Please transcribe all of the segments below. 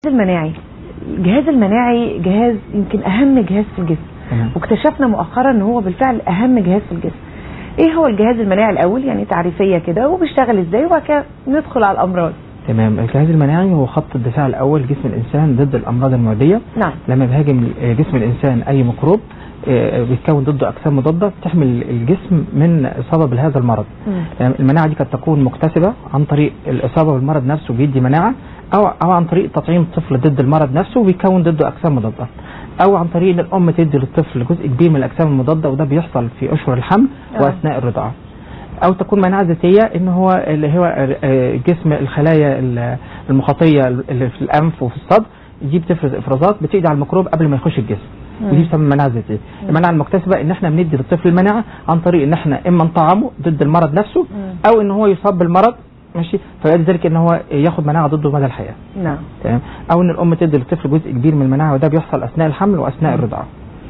المناعي الجهاز المناعي جهاز يمكن اهم جهاز في الجسم تمام. واكتشفنا مؤخرا ان هو بالفعل اهم جهاز في الجسم ايه هو الجهاز المناعي الاول يعني تعريفيه كده وبيشتغل ازاي وبعد كده ندخل على الامراض تمام الجهاز المناعي هو خط الدفاع الاول لجسم الانسان ضد الامراض المعديه نعم لما بيهاجم جسم الانسان اي ميكروب آه، بيتكون ضده اجسام مضاده بتحمي الجسم من اصابه بهذا المرض مم. يعني المناعه دي قد تكون مكتسبه عن طريق الاصابه بالمرض نفسه بيدي مناعه او او عن طريق تطعيم الطفل ضد المرض نفسه وبيكون ضده اجسام مضاده او عن طريق ان الام تدي للطفل جزء كبير من الاجسام المضاده وده بيحصل في اشهر الحمل آه. واثناء الرضاعه او تكون مناعه ذاتيه ان هو اللي هو آه، جسم الخلايا ال- المخاطيه اللي في الانف وفي الصدر دي بتفرز افرازات بتقضي على الميكروب قبل ما يخش الجسم مم. ودي بتسمى مناعه ذاتيه المناعه المكتسبه ان احنا بندي للطفل المناعه عن طريق ان احنا اما نطعمه ضد المرض نفسه مم. او ان هو يصاب بالمرض ماشي فيؤدي ذلك ان هو ياخد مناعه ضده مدى الحياه نعم تمام او ان الام تدي للطفل جزء كبير من المناعه وده بيحصل اثناء الحمل واثناء الرضاعه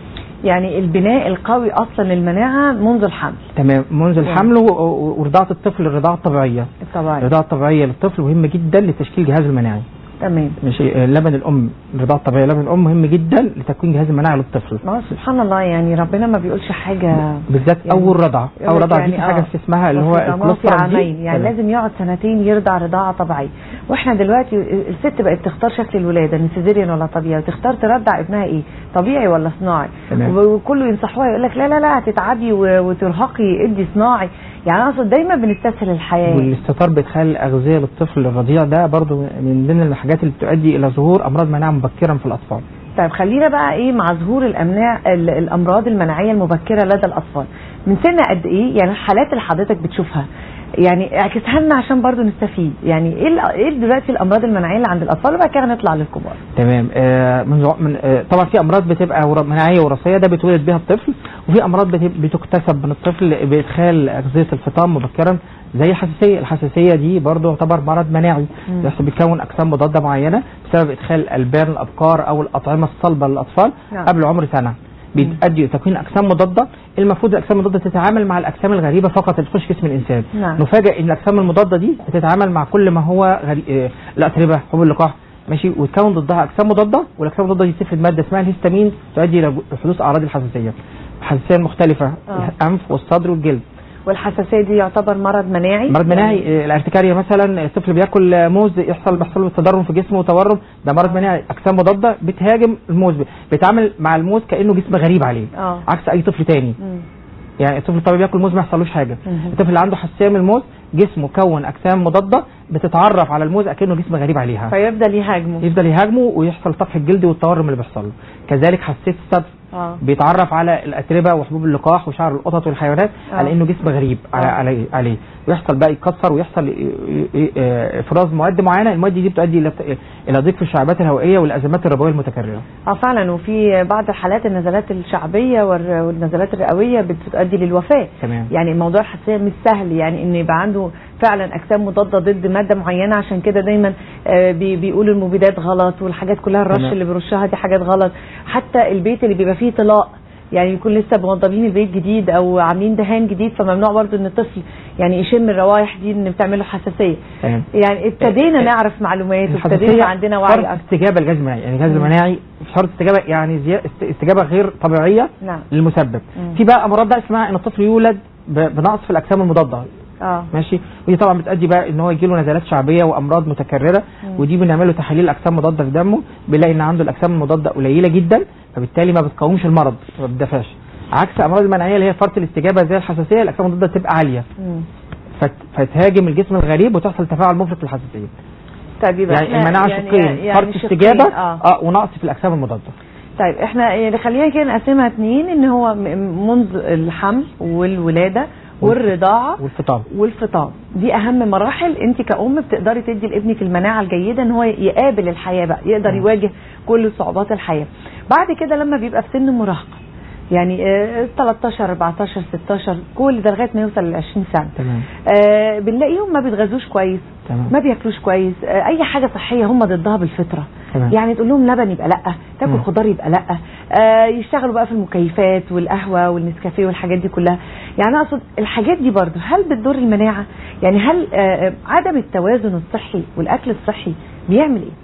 يعني البناء القوي اصلا للمناعه منذ الحمل تمام منذ الحمل و- و- ورضاعه الطفل الرضاعه الطبيعيه الطبيعي الرضاعه الطبيعيه للطفل مهمه جدا لتشكيل الجهاز المناعي تمام ماشي آه، لبن الام الرضاعه الطبيعيه لبن الام مهم جدا لتكوين جهاز المناعه للطفل ما هو سبحان الله يعني ربنا ما بيقولش حاجه بالذات يعني اول رضعه يقول اول لك رضعه دي يعني في حاجه آه. في اسمها اللي هو وفي ضمان في الكوليسترول دي. عامين يعني تمام. لازم يقعد سنتين يرضع رضاعه طبيعيه واحنا دلوقتي الست بقت تختار شكل الولاده ان سيزيريان ولا طبيعي وتختار ترضع ابنها ايه طبيعي ولا صناعي تمام. وكله ينصحوها يقول لك لا لا لا هتتعبي و- وترهقي ادي صناعي يعني انا اقصد دايما بنستسهل الحياه والاستثار بادخال الاغذيه للطفل الرضيع ده برضو من ضمن الحاجات اللي بتؤدي الى ظهور امراض مناعه مبكرا في الاطفال طيب خلينا بقى ايه مع ظهور الامناع ال- الامراض المناعيه المبكره لدى الاطفال من سن قد ايه يعني الحالات اللي حضرتك بتشوفها يعني اعكسها لنا عشان برضو نستفيد يعني ايه ال- ايه دلوقتي الامراض المناعيه اللي عند الاطفال وبعد كده نطلع للكبار تمام آه من, زع- من آه طبعا في امراض بتبقى ور- مناعيه وراثيه ده بيتولد بيها الطفل وفي امراض بت- بتكتسب من الطفل بادخال اغذيه الفطام مبكرا زي الحساسيه الحساسيه دي برضو يعتبر مرض مناعي مم. بس بيكون اجسام مضاده معينه بسبب ادخال الالبان الابقار او الاطعمه الصلبه للاطفال نعم. قبل عمر سنه بيؤدي تكوين اجسام مضاده المفروض الاجسام المضاده تتعامل مع الاجسام الغريبه فقط اللي تخش جسم الانسان نعم. نفاجئ ان الاجسام المضاده دي بتتعامل مع كل ما هو غري... آه، الاتربه حبوب اللقاح ماشي وتكون ضدها اجسام مضاده والاجسام المضاده دي تفرد ماده اسمها الهستامين تؤدي الى حدوث اعراض الحساسيه الحساسيه المختلفه آه. الانف والصدر والجلد والحساسيه دي يعتبر مرض مناعي مرض مناعي آه، الارتكاريا مثلا الطفل بياكل آه، موز يحصل بيحصل له تضرم في جسمه وتورم ده مرض مناعي اجسام مضاده بتهاجم الموز بيتعامل مع الموز كانه جسم غريب عليه اه عكس اي طفل تاني مم. يعني الطفل الطبيعي بياكل موز ما يحصلوش حاجه مهم. الطفل اللي عنده حساسيه من الموز جسمه كون اجسام مضاده بتتعرف على الموز اكنه جسم غريب عليها فيفضل يهاجمه يفضل يهاجمه ويحصل طفح الجلد والتورم اللي بيحصل له كذلك حساسيه الصدر اه بيتعرف على الاتربه وحبوب اللقاح وشعر القطط والحيوانات آه. على انه جسم غريب على آه. عليه عليه ويحصل بقى يتكسر ويحصل ي- ي- ي- آه، افراز مواد معينه المواد دي بتؤدي الى الى ضيق في الشعبات الهوائيه والازمات الربويه المتكرره اه فعلا وفي بعض الحالات النزلات الشعبيه والر- والنزلات الرئويه بتؤدي للوفاه تمام يعني موضوع الحساسيه مش سهل يعني ان يبقى عنده فعلا اجسام مضاده ضد ماده معينه عشان كده دايما آه، بي- بيقولوا المبيدات غلط والحاجات كلها الرش تمام. اللي بيرشها دي حاجات غلط حتى البيت اللي بيبقى فيه طلاق يعني يكون لسه موضبين البيت جديد او عاملين دهان جديد فممنوع برضو ان الطفل يعني يشم الروائح دي ان بتعمل له حساسيه تمام يعني ابتدينا آه، آه، نعرف معلومات وابتدينا الحساسيه يبقى عندنا وعي شرط اكتر استجابه للجهاز المناعي يعني الجهاز مم. المناعي شرط استجابه يعني زي- است- استجابه غير طبيعيه نعم للمسبب مم. في بقى امراض بقى اسمها ان الطفل يولد ب- بنقص في الاجسام المضاده اه ماشي ودي طبعا بتؤدي بقى ان هو يجي له نزلات شعبيه وامراض متكرره مم. ودي بنعمل له تحاليل اجسام مضاده في دمه بنلاقي ان عنده الاجسام المضاده قليله جدا فبالتالي ما بتقاومش المرض ما بتدافعش عكس الامراض المناعيه اللي هي فرط الاستجابه زي الحساسيه الاجسام المضاده بتبقى عاليه مم. فت- فتهاجم الجسم الغريب وتحصل تفاعل مفرط في الحساسيه طيب يبقى يعني إحنا المناعه يعني شقين يعني فرط شقين، استجابه اه اه ونقص في الاجسام المضاده طيب احنا يعني خلينا كده نقسمها اتنين ان هو م- منذ الحمل والولاده والرضاعه والفطام والفطام دي اهم مراحل انت كأم بتقدري تدي لابنك المناعه الجيده ان هو يقابل الحياه بقى يقدر مم. يواجه كل صعوبات الحياه بعد كده لما بيبقى في سن مراهقه يعني آه، 13 14 16 كل ده لغايه ما يوصل ل 20 سنه تمام آه بنلاقيهم ما بيتغذوش كويس تمام ما بياكلوش كويس آه اي حاجه صحيه هم ضدها بالفطره تمام. يعني تقول لهم لبن يبقى لا تاكل مم. خضار يبقى لا آه يشتغلوا بقى في المكيفات والقهوه والنسكافيه والحاجات دي كلها يعني اقصد الحاجات دي برضو هل بتضر المناعه يعني هل آه آه، عدم التوازن الصحي والاكل الصحي بيعمل ايه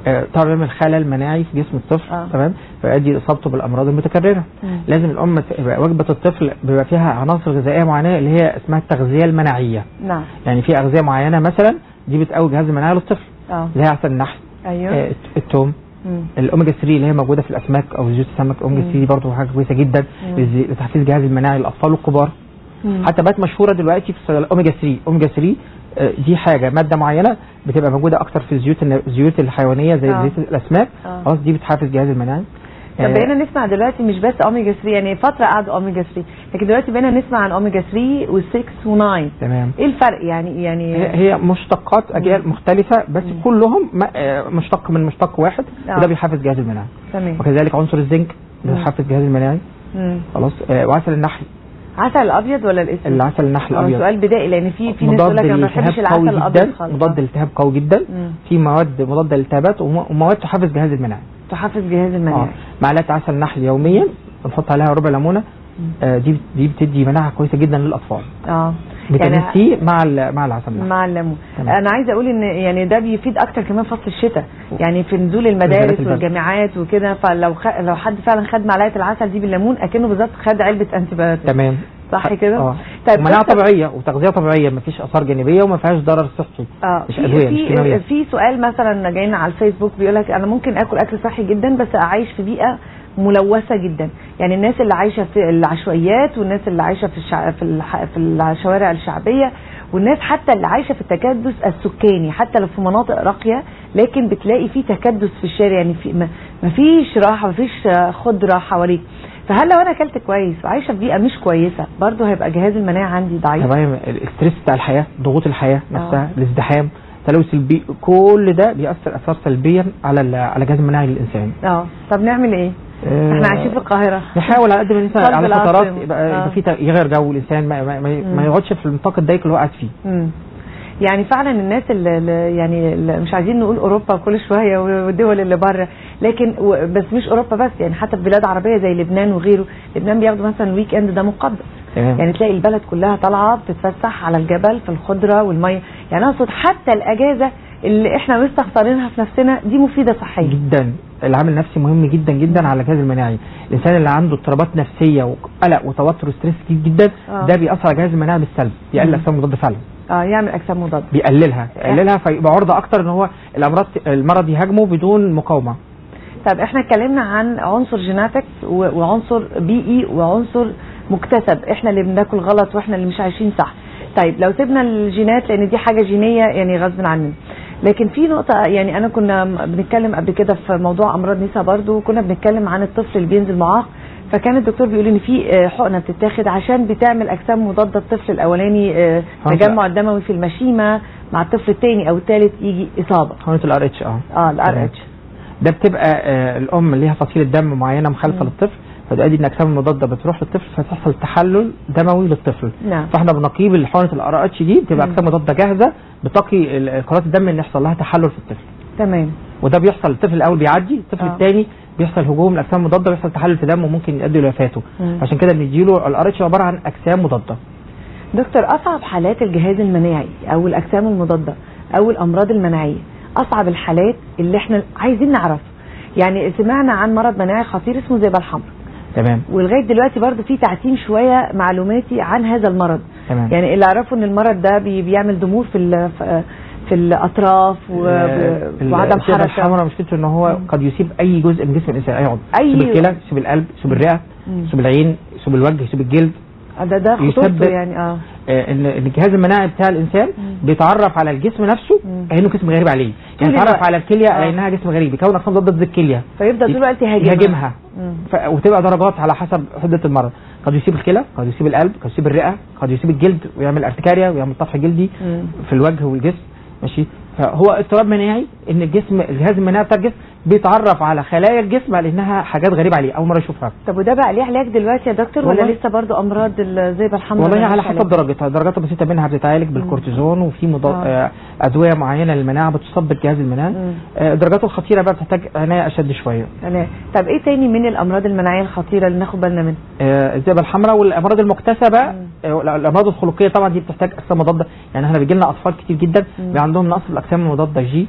آه، طبعا بيعمل خلل مناعي في جسم الطفل آه. تمام فيؤدي اصابته بالامراض المتكرره مم. لازم الام ت- يبقى وجبه الطفل بيبقى فيها عناصر غذائيه معينه اللي هي اسمها التغذيه المناعيه نعم يعني في اغذيه معينه مثلا دي بتقوي الجهاز المناعي للطفل اه زي عسل النحل ايوه آه، التوم مم. الاوميجا 3 اللي هي موجوده في الاسماك او زيوت السمك اوميجا 3 دي برضه حاجه كويسه جدا مم. لز- لتحفيز الجهاز المناعي للاطفال والكبار مم. حتى بقت مشهوره دلوقتي في الصيدلة الاوميجا 3 اوميجا 3 آه، دي حاجه ماده معينه بتبقى موجوده اكتر في الزيوت الن- الزيوت الحيوانيه زي آه. زيوت الاسماك آه. خلاص دي بتحفز الجهاز المناعي طب آه، بقينا نسمع دلوقتي مش بس اوميجا 3 يعني فتره قعدوا اوميجا 3 لكن دلوقتي بقينا نسمع عن اوميجا 3 و6 و9 تمام ايه الفرق يعني يعني هي هي مشتقات اجيال مختلفه بس مم. كلهم م- آه، مشتق من مشتق واحد آه. وده بيحفز الجهاز المناعي تمام وكذلك عنصر الزنك مم. بيحفز الجهاز المناعي مم. خلاص آه، وعسل النحل عسل الابيض ولا الاسود؟ العسل النحل اه الابيض سؤال بدائي لان في في ناس تقول مضاد لك انا ما بحبش للالتهاب العسل قوي الابيض جدا خالص مضاد للالتهاب قوي جدا مم. في مواد مضاده للالتهابات وم- ومواد تحفز الجهاز المناعي تحفز جهاز اه المناعه معلقه عسل نحل يوميا ونحط عليها ربع ليمونه آه دي دي بتدي مناعه كويسه جدا للاطفال اه فيتامين يعني سي مع ال- مع العسل النحل مع الليمون تمام. انا عايزه اقول ان يعني ده بيفيد اكتر كمان فصل الشتاء يعني في نزول المدارس نزولات البرد. والجامعات وكده فلو خ... لو حد فعلا خد معلقه العسل دي بالليمون اكنه بالظبط خد علبه انتي بايوتيك تمام صح كده؟ اه طيب مناعه دكتور- طبيعيه وتغذيه طبيعيه ما فيش اثار جانبيه وما فيهاش ضرر صحي اه مش في أدوية، مش في كيماويات. في سؤال مثلا جاينا على الفيسبوك بيقول لك انا ممكن اكل اكل صحي جدا بس اعيش في بيئه ملوثه جدا يعني الناس اللي عايشه في العشوائيات والناس اللي عايشه في الشع... في, الح... في الشوارع الشعبيه والناس حتى اللي عايشه في التكدس السكاني حتى لو في مناطق راقيه لكن بتلاقي في تكدس في الشارع يعني في ما ما فيش راحه ما فيش خضره حواليك فهل لو انا اكلت كويس وعايشه في بيئه مش كويسه برضه هيبقى جهاز المناعه عندي ضعيف تمام الاستريس بتاع الحياه ضغوط الحياه نفسها آه. الازدحام تلوث البيئي كل ده بيأثر اثار سلبيا على ال- على الجهاز المناعي للانسان اه طب نعمل ايه؟ آه، احنا عايشين في القاهره نحاول على قد ما الانسان قلب على العاصمة. فترات يبقى, آه. يبقى في تغ- يغير جو الانسان ما, ما, ما, مم. ما يقعدش في النطاق الضيق اللي هو قاعد فيه مم. يعني فعلا الناس اللي اللي- يعني اللي مش عايزين نقول اوروبا كل شويه والدول اللي بره لكن و- بس مش اوروبا بس يعني حتى في بلاد عربيه زي لبنان وغيره لبنان بياخدوا مثلا الويك اند ده مقدس تمام يعني تلاقي البلد كلها طالعه بتتفسح على الجبل في الخضره والميه يعني اقصد حتى الاجازه اللي احنا مستخسرينها في نفسنا دي مفيده صحيا جدا العامل النفسي مهم جدا جدا على الجهاز المناعي الانسان اللي عنده اضطرابات نفسيه وقلق وتوتر وستريس كتير جدا آه. ده بيأثر على الجهاز المناعي بالسلب بيقلل مم. اجسام مضاد فعلا اه يعمل اجسام مضاده بيقللها يقللها فيبقى عرضه اكتر ان هو الامراض المرض يهاجمه بدون مقاومه طب احنا اتكلمنا عن عنصر جيناتكس و- وعنصر بيئي وعنصر مكتسب احنا اللي بناكل غلط واحنا اللي مش عايشين صح طيب لو سيبنا الجينات لان دي حاجه جينيه يعني غصب عننا لكن في نقطة يعني أنا كنا م- بنتكلم قبل كده في موضوع أمراض نساء برضو كنا بنتكلم عن الطفل اللي بينزل معاق فكان الدكتور بيقول إن في آه، حقنة بتتاخد عشان بتعمل أجسام مضادة الطفل الأولاني آه، حقنة. تجمع الدموي في المشيمة مع الطفل الثاني أو الثالث يجي إصابة حقنه الار اتش اه اه الار تمام. اتش ده بتبقى آه الام ليها فصيله دم معينه مخالفه مم. للطفل فتؤدي ان الاجسام المضاده بتروح للطفل فتحصل تحلل دموي للطفل نعم فاحنا بنقيب الحقنه الار اتش دي بتبقى مم. اجسام مضاده جاهزه بتقي ال- كرات الدم ان يحصل لها تحلل في الطفل تمام وده بيحصل الطفل الاول بيعدي الطفل آه. الثاني بيحصل هجوم الاجسام المضاده ويحصل تحلل في دمه وممكن يؤدي لوفاته مم. عشان كده بنديله الار اتش عباره عن اجسام مضاده دكتور اصعب حالات الجهاز المناعي او الاجسام المضاده او الامراض المناعيه اصعب الحالات اللي احنا عايزين نعرفها يعني سمعنا عن مرض مناعي خطير اسمه زي الحمراء تمام ولغايه دلوقتي برضو في تعتيم شويه معلوماتي عن هذا المرض تمام يعني اللي اعرفه ان المرض ده بي بيعمل ضمور في ال- في- في الاطراف و- آه، وعدم السيرة حركه الحمراء مشكلته ان هو مم. قد يصيب اي جزء من جسم الانسان اي عضو أي- يصيب الكلى يصيب القلب يصيب الرئه مم. يصيب العين يصيب الوجه يصيب الجلد ده ده يسبب- خطورته يعني اه آه، ان إن الجهاز المناعي بتاع الانسان مم. بيتعرف على الجسم نفسه مم. كانه جسم غريب عليه طول يعني يتعرف الوقت. على الكليه آه. على انها جسم غريب يكون اجسام ضد ضد الكليه فيفضل طول الوقت يهاجمها يهاجمها مم. ف... وتبقى درجات على حسب حده المرض قد يصيب الكلى قد يصيب القلب قد يصيب الرئه قد يصيب الجلد ويعمل ارتكاريا ويعمل طفح جلدي مم. في الوجه والجسم ماشي فهو اضطراب مناعي ان الجسم الجهاز المناعي بتاع الجسم بيتعرف على خلايا الجسم على انها حاجات غريبه عليه اول مره يشوفها طب وده بقى ليه علاج دلوقتي يا دكتور ولا والله- لسه برضو امراض ال- زي الحمراء والله ملهاش على علاج؟ حسب درجتها درجات بسيطه منها بتتعالج بالكورتيزون وفي مضاد آه. آه. ادويه معينه للمناعه بتصب الجهاز المناعي مم. آه، الدرجات الخطيره بقى بتحتاج عنايه اشد شويه تمام طب ايه تاني من الامراض المناعيه الخطيره اللي ناخد بالنا منها آه، الذئبه الحمراء والامراض المكتسبه مم. آه، الامراض الخلقيه طبعا دي بتحتاج اجسام مضاده يعني احنا بيجي لنا اطفال كتير جدا مم. بيبقى عندهم نقص في الاجسام المضاده جي مم. ده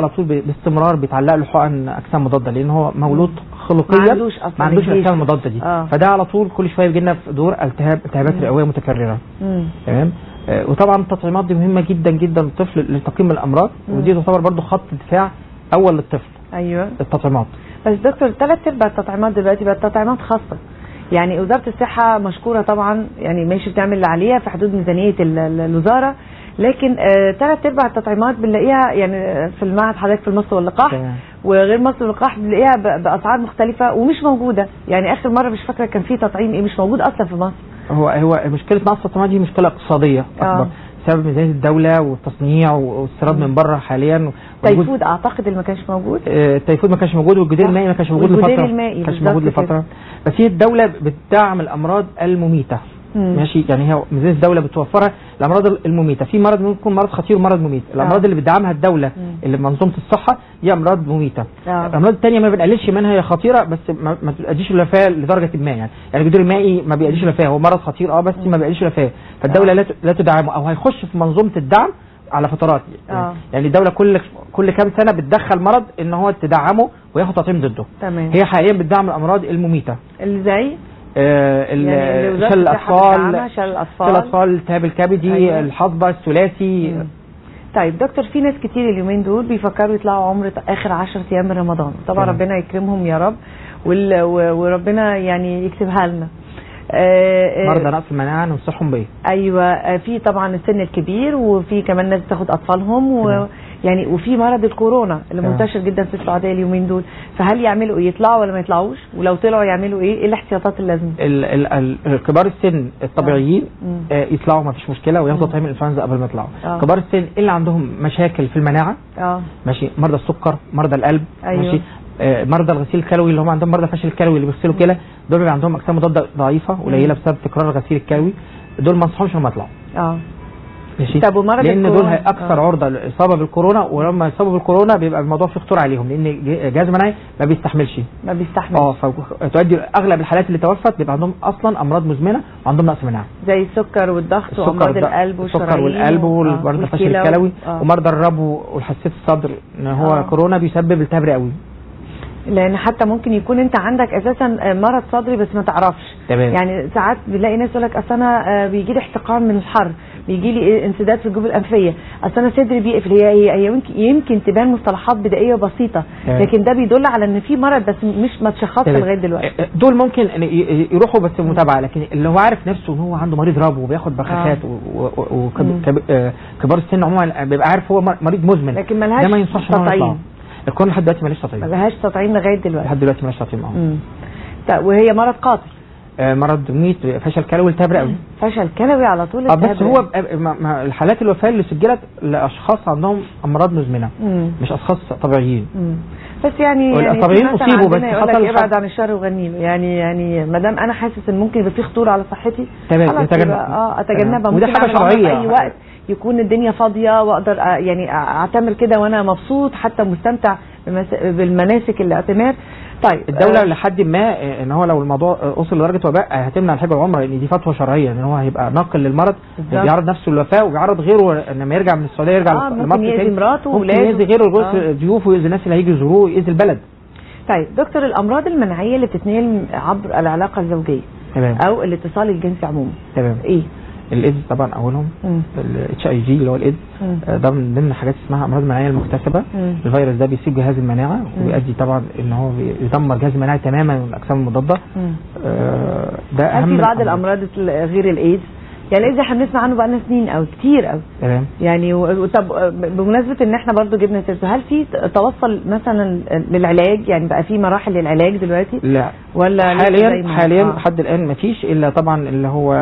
على طول ب- باستمرار بيتعلق له حقن اجسام مضاده لان هو مولود ما خلقيا عندوش اصلا ما عندوش الجيش. الاجسام المضاده دي آه. فده على طول كل شويه بيجي لنا في دور التهاب التهابات مم. رئويه متكرره مم. تمام آه، وطبعا التطعيمات دي مهمه جدا جدا للطفل لتقييم الامراض مم. ودي تعتبر برضو خط دفاع اول للطفل ايوه التطعيمات بس دكتور ثلاث ارباع التطعيمات دلوقتي بقت تطعيمات خاصه يعني وزاره الصحه مشكوره طبعا يعني ماشي بتعمل اللي عليها في حدود ميزانيه ال- ال- الوزاره لكن ثلاث ارباع التطعيمات بنلاقيها يعني آه، في المعهد حضرتك في المصل واللقاح تمام. وغير مصر واللقاح بنلاقيها ب- باسعار مختلفه ومش موجوده يعني اخر مره مش فاكره كان في تطعيم ايه مش موجود اصلا في مصر هو هو مشكله نقص التطعيمات دي مشكله اقتصاديه اكبر آه. بسبب ميزانيه الدوله والتصنيع والاستيراد من بره حاليا وجود- تيفود اعتقد اللي ما كانش موجود آه، التيفود ما كانش موجود والجدير صح. المائي ما كانش موجود والجدير لفتره المائي ما كانش بالظبط موجود كده. لفتره بس هي الدوله بتدعم الامراض المميته مم. ماشي يعني هي ميزانيه الدوله بتوفرها الامراض المميته في مرض ممكن يكون مرض خطير ومرض مميت الامراض آه. اللي بتدعمها الدوله مم. اللي بمنظومه الصحه دي امراض مميته آه. الامراض الثانيه ما بنقللش منها هي خطيره بس ما, ما بتؤديش الوفاه لدرجه ما يعني يعني الجدير المائي ما بيؤديش الوفاه هو مرض خطير اه بس ما بيؤديش الوفاه فالدوله آه. لا ت- لا تدعمه او هيخش في منظومه الدعم على فترات آه. يعني الدوله كل كل كام سنه بتدخل مرض ان هو تدعمه وياخد تطعيم ضده تمام هي حاليا بتدعم الامراض المميته اللي زي آه، ال- يعني اللي وزارة شلل الصحة الاطفال بتدعمها، شلل الأطفال. شلل الاطفال الالتهاب الكبدي أيوة. الحصبه الثلاثي مم. طيب دكتور في ناس كتير اليومين دول بيفكروا يطلعوا عمر ت- اخر 10 ايام من رمضان طبعا تمام. ربنا يكرمهم يا رب وال- و- وربنا يعني يكتبها لنا آه، آه، مرضى نقص المناعه ننصحهم بايه؟ ايوه آه، في طبعا السن الكبير وفي كمان ناس بتاخد اطفالهم تمام. و يعني وفي مرض الكورونا اللي تمام. منتشر جدا في السعوديه اليومين دول فهل يعملوا ايه يطلعوا ولا ما يطلعوش ولو طلعوا يعملوا ايه ايه الاحتياطات اللازمه ال- ال- ال- كبار السن الطبيعيين مم. آه، يطلعوا ما فيش مشكله وياخدوا مم. تطعيم الانفلونزا قبل ما يطلعوا آه. كبار السن اللي عندهم مشاكل في المناعه اه ماشي مرضى السكر مرضى القلب أيوة. ماشي آه، مرضى الغسيل الكلوي اللي هم عندهم مرضى فشل الكلوي اللي بيغسلوا كلى دول بيبقى عندهم اجسام مضاده ضعيفه قليله بسبب تكرار الغسيل الكلوي دول ما انصحهمش انهم يطلعوا اه ماشي طب ومرض لان دول الكورونا؟ هي اكثر آه. عرضه للاصابه بالكورونا ولما يصابوا بالكورونا بيبقى الموضوع فيه خطوره عليهم لان ج- جهاز المناعي ما بيستحملش ما بيستحملش اه فتؤدي اغلب الحالات اللي توفت بيبقى عندهم اصلا امراض مزمنه وعندهم نقص مناعه زي السكر والضغط وامراض الض- القلب والشرايين السكر والقلب و- آه، ومرضى الفشل والكلى و- الكلوي آه. ومرضى الربو والحساسيه الصدر ان هو آه. كورونا بيسبب التهاب رئوي لان حتى ممكن يكون انت عندك اساسا مرض صدري بس ما تعرفش تمام. يعني ساعات بنلاقي ناس يقول لك اصل انا بيجي لي احتقان من الحر بيجي لي انسداد في الجيوب الانفيه اصل انا صدري بيقفل هي هي, هي يمكن, يمكن تبان مصطلحات بدائيه وبسيطه تمام. لكن ده بيدل على ان في مرض بس مش ما اتشخصش تمام. لغايه دلوقتي دول ممكن إن ي- ي- يروحوا بس متابعه لكن اللي هو عارف نفسه ان هو عنده مريض ربو وبياخد بخاخات مم. وكبار السن عموما بيبقى عارف هو مر- مريض مزمن لكن ملهاش ده ما ينصحش ان هو تطعيم. يطلع الكورونا لحد دلوقتي ماليش ما تطعيم لهاش تطعيم لغايه دلوقتي لحد دلوقتي ماليش تطعيم اه مم. طيب وهي مرض قاتل آه، مرض ميت فشل كلوي التهاب رئوي فشل كلوي على طول اه التهاب بس هو رئوي. بقى- ما- ما- الحالات الوفاه اللي سجلت لاشخاص عندهم امراض مزمنه مم. مش اشخاص طبيعيين مم. بس يعني يعني والطبيعيين في مثل أصيبوا، عندنا بس يقول لك حصل ابعد حصل- عن الشر وغني له يعني يعني ما دام انا حاسس ان ممكن يبقى في خطوره على صحتي تمام، خلاص يتجنب. يبقى اه اتجنبها وده ممكن حاجة أعمل عمرة شرعية. في اي وقت يكون الدنيا فاضيه واقدر أ- يعني أ- اعتمر كده وانا مبسوط حتى مستمتع بمس- بالمناسك الاعتمار طيب الدولة آه، لحد ما آه، ان هو لو الموضوع آه، وصل لدرجة وباء آه، هتمنع الحج والعمرة لان دي فتوى شرعية ان هو هيبقى ناقل للمرض بالظبط. بيعرض نفسه للوفاة وبيعرض غيره لما يرجع من السعودية يرجع آه، لمصر ممكن يأذي تاني. مراته ممكن وولاده. يأذي غيره آه. ويأذي ضيوفه ويأذي الناس اللي هيجوا يزوروه ويأذي البلد طيب دكتور الامراض المناعيه اللي بتتنقل عبر العلاقه الزوجيه تمام او الاتصال الجنسي عموما تمام ايه الايدز طبعا اولهم مم. الاتش اي جي اللي هو الايدز مم. آه، ده من ضمن حاجات اسمها امراض مناعيه المكتسبه مم. الفيروس ده بيصيب جهاز المناعه وبيؤدي طبعا ان هو بيدمر جهاز المناعه تماما من الاجسام المضاده مم. آه، ده هل اهم في بعض الأمراض. الامراض ال- غير الايدز يعني الايدز احنا بنسمع عنه بقالنا سنين قوي كتير قوي تمام يعني و- طب بمناسبه ان احنا برضو جبنا سيرته هل في توصل مثلا للعلاج يعني بقى في مراحل للعلاج دلوقتي لا ولا لسه زي حاليا ما- حاليا آه. لحد الان ما فيش الا طبعا اللي هو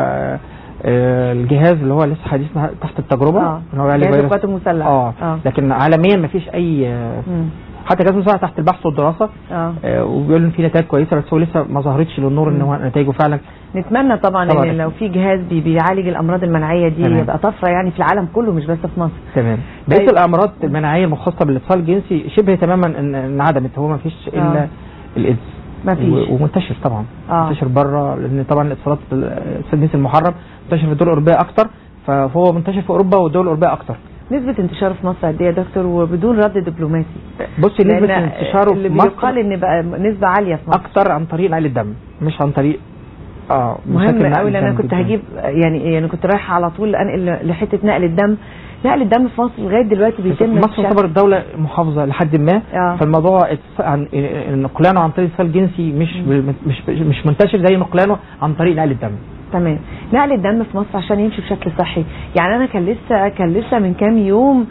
آه، الجهاز اللي هو لسه حديث تحت التجربه اه اللي هو عليه جهاز فيروس القوات المسلحه اه اه لكن عالميا ما فيش اي آه، مم. حتى جهاز المساعدة تحت البحث والدراسه اه آه، وبيقول ان في نتائج كويسه بس هو لسه ما ظهرتش للنور ان هو نتائجه فعلا نتمنى طبعا طبعاً. ان لو في جهاز بي بيعالج الامراض المناعيه دي تمام. يبقى طفره يعني في العالم كله مش بس في مصر تمام بقيه طيب. الامراض المناعيه المختصه بالاتصال الجنسي شبه تماما ان انعدمت هو ما فيش الا آه. الايدز ما فيش و- ومنتشر طبعا آه. منتشر بره لان طبعا الاتصالات الاتصال الجنسي المحرم منتشر في الدول الاوروبيه اكتر فهو منتشر في اوروبا والدول الاوروبيه اكتر نسبه انتشاره في مصر قد ايه يا دكتور وبدون رد دبلوماسي بصي نسبه لأن انتشاره اللي في مصر بيقال ان بقى نسبه عاليه في مصر اكتر عن طريق نقل الدم مش عن طريق اه مهم مشاكل نقل قوي لان انا الدم كنت جداً. هجيب يعني يعني كنت رايحه على طول انقل لحته نقل الدم نقل الدم في مصر لغايه دلوقتي بيتم مصر بشكل- تعتبر دولة محافظة لحد ما آه. فالموضوع اتس- عن نقلانه عن طريق اتصال جنسي مش مش مش منتشر زي نقلانه عن طريق نقل الدم تمام نقل الدم في مصر عشان يمشي بشكل صحي يعني انا كان لسه كان لسه من كام يوم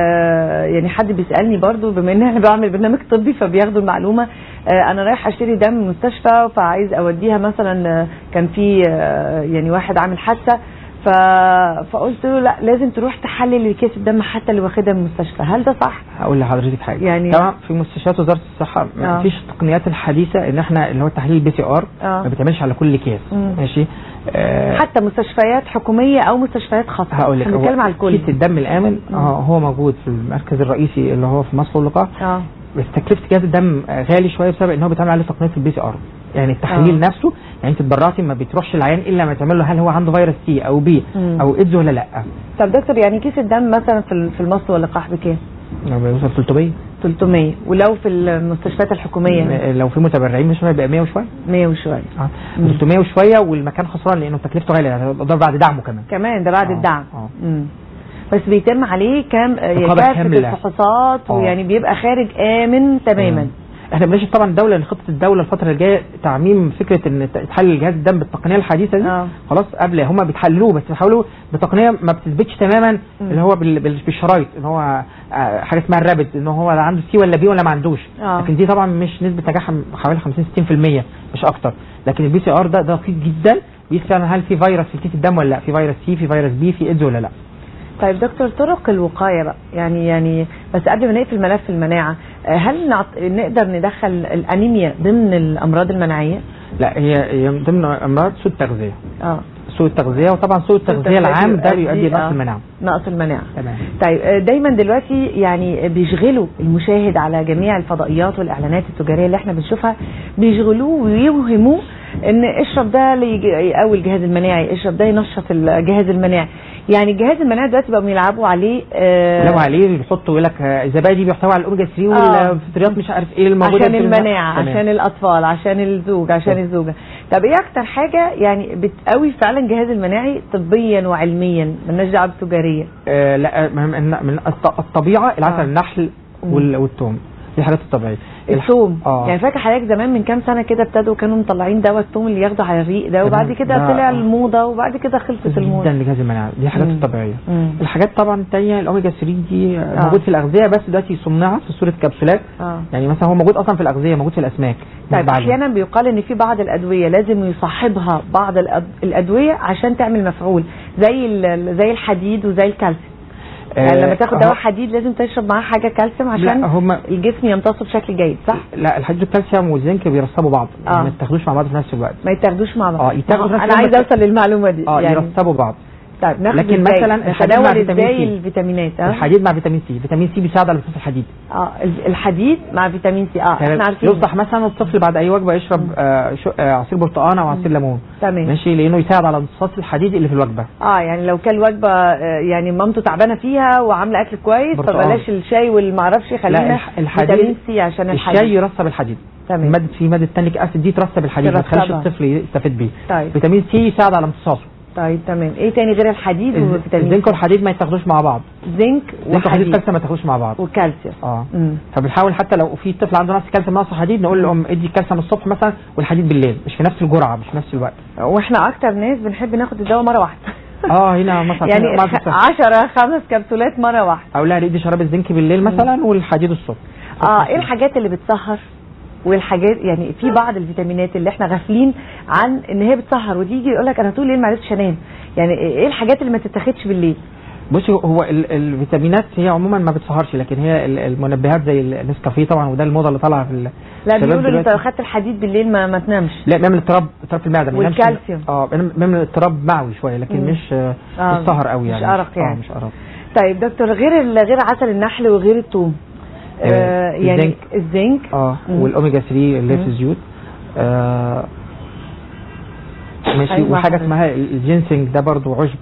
آه يعني حد بيسالني برضو بما ان انا بعمل برنامج طبي فبياخدوا المعلومه آه انا رايح اشتري دم من المستشفى فعايز اوديها مثلا آه، كان في آه يعني واحد عامل حادثه ف... فقلت له لا لازم تروح تحلل كيس الدم حتى اللي واخدها من المستشفى هل ده صح؟ هقول لحضرتك حاجة يعني- طبعا في مستشفيات وزارة الصحة آه. ما فيش التقنيات الحديثة ان احنا اللي هو التحليل البي سي ار آه. ما بيتعملش على كل كيس مم. ماشي آه حتى مستشفيات حكوميه او مستشفيات خاصه هقول لك احنا هو بنتكلم على الكل كيس الدم الامن مم. آه هو موجود في المركز الرئيسي اللي هو في مصر واللقاح اه بس تكلفه جهاز الدم آه، غالي شويه بسبب ان هو بيتعمل عليه تقنيه البي سي ار يعني التحليل آه. نفسه يعني انت اتبرعتي ما بتروحش العيان الا ما تعمل له هل هو عنده فيروس سي او بي مم. او ايدز ولا لا طب دكتور يعني كيس الدم مثلا في في المصل واللقاح بكام؟ لو بيوصل 300 300 ولو في المستشفيات الحكوميه آه، لو في متبرعين مش هيبقى 100 وشويه 100 وشويه اه مم. 300 وشويه والمكان خسران لانه تكلفته غاليه يعني ده بعد دعمه كمان كمان ده بعد آه، الدعم آه. مم. بس بيتم عليه كام يعني رقابة كافه كاملة. الفحوصات آه. ويعني بيبقى خارج امن تماما مم. احنا بنشهد طبعا الدوله ان خطه الدوله الفتره الجايه تعميم فكره ان ت- تحلل جهاز الدم بالتقنيه الحديثه دي آه. خلاص قبل هم بيتحللوه بس بيحاولوا بتقنيه ما بتثبتش تماما مم. اللي هو بال- بال- بالشرايط ان هو آه، حاجه اسمها الرابد ان هو عنده سي ولا بي ولا ما عندوش آه. لكن دي طبعا مش نسبه نجاحها حوالي 50 60% مش اكتر لكن البي سي ار ده دقيق جدا بيقيس فعلا هل في فيروس في كيس الدم ولا لا في فيروس سي في فيروس بي في ايدز ولا لا طيب دكتور طرق الوقايه بقى يعني يعني بس قبل ما نقفل ملف المناعه آه، هل نعط... نقدر ندخل الانيميا ضمن الامراض المناعيه؟ لا هي هي من ضمن امراض سوء التغذيه اه سوء التغذيه وطبعا سوء التغذيه العام ده بيؤدي آه، لنقص المناعه نقص المناعه تمام طيب آه، دايما دلوقتي يعني بيشغلوا المشاهد على جميع الفضائيات والاعلانات التجاريه اللي احنا بنشوفها بيشغلوه ويوهموه ان اشرب ده اللي يجي- يقوي الجهاز المناعي اشرب ده ينشط الجهاز المناعي يعني الجهاز المناعي دلوقتي بقوا يلعبوا عليه آه، لو عليه بيحطوا يقول لك آه، الزبادي بيحتوي على الاوميجا 3 آه. والفطريات مش عارف ايه الموجوده عشان في الم- المناعه تمام. عشان الاطفال عشان الزوج عشان طب. الزوجه طب ايه اكتر حاجه يعني بتقوي فعلا الجهاز المناعي طبيا وعلميا مالناش دعوه بالتجاريه آه لا من, من من الط- الطبيعه العسل آه. النحل وال- والثوم دي حاجات الطبيعيه الح- الثوم اه يعني فاكر حضرتك زمان من كام سنه كده ابتدوا كانوا مطلعين دواء الثوم اللي ياخده على الريق ده وبعد تمام. كده ده- طلع الموضه وبعد كده خلصت جدا الموضه لجهاز المناعه دي حاجات مم. الطبيعيه مم. الحاجات طبعا الثانيه الاوميجا 3 دي آه. آه. موجود في الاغذيه بس دلوقتي صنعت في صوره كبسولات اه يعني مثلا هو موجود اصلا في الاغذيه موجود في الاسماك طيب بعد- احيانا بيقال ان في بعض الادويه لازم يصاحبها بعض الأد- الادويه عشان تعمل مفعول زي ال- زي الحديد وزي الكالسيوم يعني آه، لما تاخد هو- دواء حديد لازم تشرب معاه حاجه كالسيوم عشان لا هم الجسم يمتصه بشكل جيد صح؟ لا الحديد والكالسيوم والزنك بيرسبوا بعض آه. يعني ما يتاخدوش مع بعض في نفس الوقت ما يتاخدوش مع بعض اه يتاخدوا في نفس انا الوقت عايزه بس- اوصل للمعلومه دي اه يعني يرسبوا بعض طيب ناخد لكن إزاي؟ مثلا الحديد مع نتناول فيتامين ازاي سي. الفيتامينات اه الحديد مع فيتامين سي فيتامين سي بيساعد على امتصاص الحديد اه الحديد مع فيتامين سي اه احنا عارفين ينصح مثلا الطفل بعد اي وجبه يشرب آه شو- آه عصير برتقال او عصير ليمون تمام ماشي لانه يساعد على امتصاص الحديد اللي في الوجبه اه يعني لو كان وجبه آه، يعني مامته تعبانه فيها وعامله اكل كويس برتقال. فبلاش الشاي والمعرفش خلينا الح- الحديد- فيتامين سي عشان الحديد الشاي يرسب الحديد تمام ماده في ماده تانيك اسيد دي ترسب الحديد ما تخليش ترسبها. الطفل يستفيد بيه طيب فيتامين سي يساعد على امتصاصه طيب تمام ايه تاني غير الحديد الز- وفيتامين الزنك سي؟ والحديد ما يتاخدوش مع بعض زنك الزنك والحديد وحديد الكالسيوم ما يتاخدوش مع بعض وكالسيوم اه امم فبنحاول حتى لو في طفل عنده نقص كالسيوم ناقص حديد نقول لهم ادي الكالسيوم الصبح مثلا والحديد بالليل مش في نفس الجرعه مش في نفس الوقت واحنا اكتر ناس بنحب ناخد الدواء مره واحده اه هنا مثلا يعني ما في- 10 خمس كبسولات مره واحده اقول لها ادي شراب الزنك بالليل مثلا والحديد الصبح اه ايه الحاجات اللي بتسهر والحاجات يعني في بعض الفيتامينات اللي احنا غافلين عن ان هي بتسهر وتيجي يقول لك انا طول الليل ما عرفتش انام يعني ايه الحاجات اللي ما تتاخدش بالليل بصي هو ال- الفيتامينات هي عموما ما بتسهرش لكن هي ال- المنبهات زي النسكافيه طبعا وده الموضه اللي طالعه في ال- لا الشباب بيقولوا لي انت دلوقتي. لو خدت الحديد بالليل ما, ما تنامش لا بيعمل اضطراب اضطراب في المعده ما ينامش- والكالسيوم. اه بيعمل اضطراب معوي شويه لكن مم. مش آه، آه، مش سهر قوي مش يعني أرق يعني. اه مش ارق طيب دكتور غير ال- غير عسل النحل وغير الثوم آه آه، يعني الزنك. الزنك اه مم. والاوميجا 3 اللي في مم. الزيوت آه ماشي أيوة وحاجه حضرتك. اسمها الجينسينج ده برضو عشب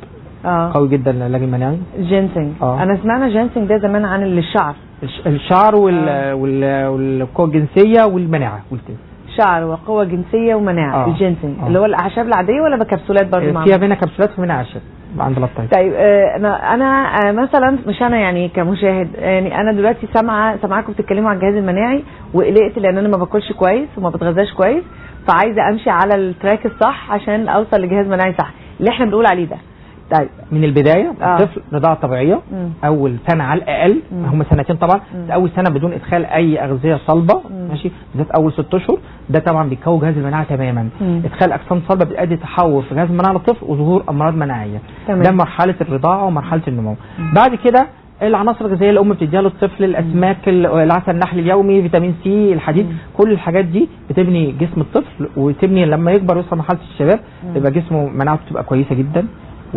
اه قوي جدا للعلاج المناعي جينسينج آه. انا سمعنا جينسينج ده زمان عن الشعر الش- الشعر وال... آه. وال... والقوه الجنسيه والمناعه والت- شعر وقوة جنسية ومناعة آه. الجينسينج آه. اللي هو الأعشاب العادية ولا بكبسولات برضه فيها معمولة؟ منها كبسولات ومنها اعشاب عند الاطفال طيب آه، انا انا آه، مثلا مش انا يعني كمشاهد يعني انا دلوقتي سامعه سامعاكم بتتكلموا عن الجهاز المناعي وقلقت لان انا ما باكلش كويس وما بتغذاش كويس فعايزه امشي على التراك الصح عشان اوصل لجهاز مناعي صح اللي احنا بنقول عليه ده طيب من البدايه آه. الطفل رضاعه طبيعيه مم. اول سنه على الاقل مم. هم سنتين طبعا مم. اول سنه بدون ادخال اي اغذيه صلبه مم. ماشي بالذات اول ست اشهر ده طبعا بيقوي جهاز المناعه تماما مم. ادخال اجسام صلبه بيؤدي تحول في جهاز المناعه للطفل وظهور امراض مناعيه تمام. ده مرحله الرضاعه ومرحله النمو بعد كده العناصر الغذائيه اللي الام بتديها للطفل الاسماك ال- العسل النحل اليومي فيتامين سي الحديد مم. كل الحاجات دي بتبني جسم الطفل وتبني لما يكبر ويوصل مرحله الشباب مم. يبقى جسمه مناعته تبقى كويسه جدا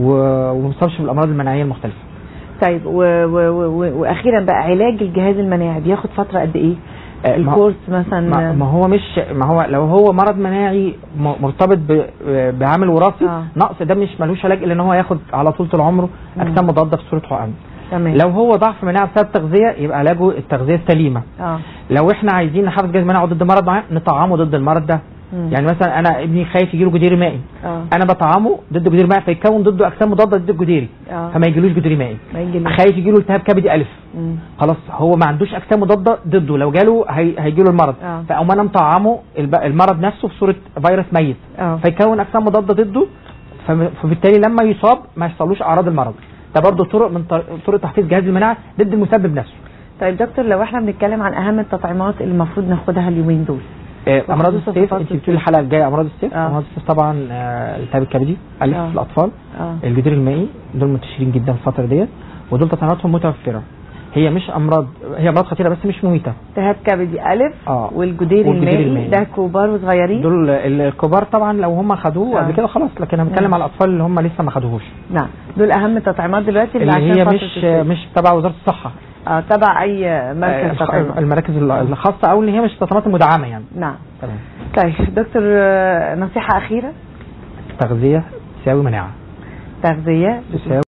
و- وما يصابش بالامراض المناعيه المختلفه طيب و و و واخيرا بقى علاج الجهاز المناعي بياخد فتره قد ايه؟ آه، ما- الكورس مثلا ما, ما هو مش ما هو لو هو مرض مناعي م- مرتبط ب- بعامل وراثي آه. نقص ده مش ملوش علاج الا ان هو ياخد على طول طول عمره مم. اجسام مضاده في صوره حقن تمام لو هو ضعف مناعه بسبب تغذيه يبقى علاجه التغذيه السليمه اه لو احنا عايزين نحافظ جهاز مناعه ضد مرض معين نطعمه ضد المرض ده مم. يعني مثلا انا ابني خايف يجيله جديري مائي اه انا بطعمه ضد جديري مائي فيكون ضده اجسام مضاده ضد الجديري اه فما يجيلوش جديري مائي ما يجي ليه. خايف يجيله التهاب كبدي الف مم. خلاص هو ما عندوش اجسام مضاده ضده لو جاله هي هيجي له المرض آه. فاقوم انا مطعمه الب- المرض نفسه في صوره فيروس ميت اه فيكون اجسام مضاده ضده فم- فبالتالي لما يصاب ما يحصلوش اعراض المرض ده برضه طرق من طر- طرق تحفيز جهاز المناعه ضد المسبب نفسه طيب دكتور لو احنا بنتكلم عن اهم التطعيمات اللي المفروض ناخدها اليومين دول آه، امراض وخصوصاً السيف فترة انت بتقولي الحلقه الجايه امراض السيف آه. امراض السيف طبعا آه، الالتهاب الكبدي الف آه. في الاطفال اه الجدير المائي دول منتشرين جدا الفتره ديت ودول تطعيماتهم متوفره هي مش امراض هي امراض خطيره بس مش مميته التهاب كبدي الف اه والجدير والجدير المائي المائي. ده كبار وصغيرين دول الكبار طبعا لو هم خدوه آه. قبل كده خلاص لكن انا بتكلم مم. على الاطفال اللي هم لسه ما خدوهوش نعم دول اهم التطعيمات دلوقتي اللي عشان هي فترة مش الصيف. مش تبع وزاره الصحه اه تبع اي مركز آه، تطعيمات المراكز الخاصه او اللي هي مش التطعيمات المدعمه يعني نعم تمام طيب دكتور آه، نصيحة أخيرة تغذيه تساوي مناعه تغذية تساوي